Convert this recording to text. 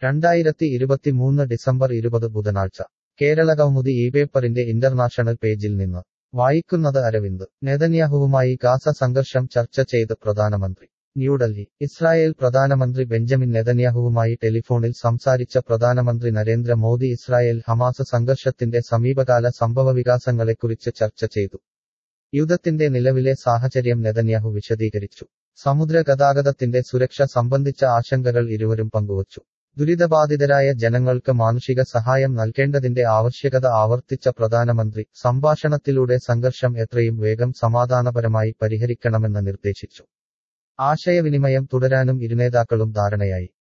രണ്ടായിരത്തി ഇരുപത്തിമൂന്ന് ഡിസംബർ ഇരുപത് ബുധനാഴ്ച കേരളകൗമുദി ഈ പേപ്പറിന്റെ ഇന്റർനാഷണൽ പേജിൽ നിന്ന് വായിക്കുന്നത് അരവിന്ദ് നെതന്യാഹുവുമായി ഗാസ സംഘർഷം ചർച്ച ചെയ്ത് പ്രധാനമന്ത്രി ന്യൂഡൽഹി ഇസ്രായേൽ പ്രധാനമന്ത്രി ബെഞ്ചമിൻ നെതന്യാഹുവുമായി ടെലിഫോണിൽ സംസാരിച്ച പ്രധാനമന്ത്രി നരേന്ദ്ര മോദി ഇസ്രായേൽ ഹമാസ് സംഘർഷത്തിന്റെ സമീപകാല സംഭവവികാസങ്ങളെക്കുറിച്ച് ചർച്ച ചെയ്തു യുദ്ധത്തിന്റെ നിലവിലെ സാഹചര്യം നെതന്യാഹു വിശദീകരിച്ചു സമുദ്ര ഗതാഗതത്തിന്റെ സുരക്ഷ സംബന്ധിച്ച ആശങ്കകൾ ഇരുവരും പങ്കുവച്ചു ദുരിതബാധിതരായ ജനങ്ങൾക്ക് മാനുഷിക സഹായം നൽകേണ്ടതിന്റെ ആവശ്യകത ആവർത്തിച്ച പ്രധാനമന്ത്രി സംഭാഷണത്തിലൂടെ സംഘർഷം എത്രയും വേഗം സമാധാനപരമായി പരിഹരിക്കണമെന്ന് നിർദ്ദേശിച്ചു ആശയവിനിമയം തുടരാനും ഇരുനേതാക്കളും ധാരണയായി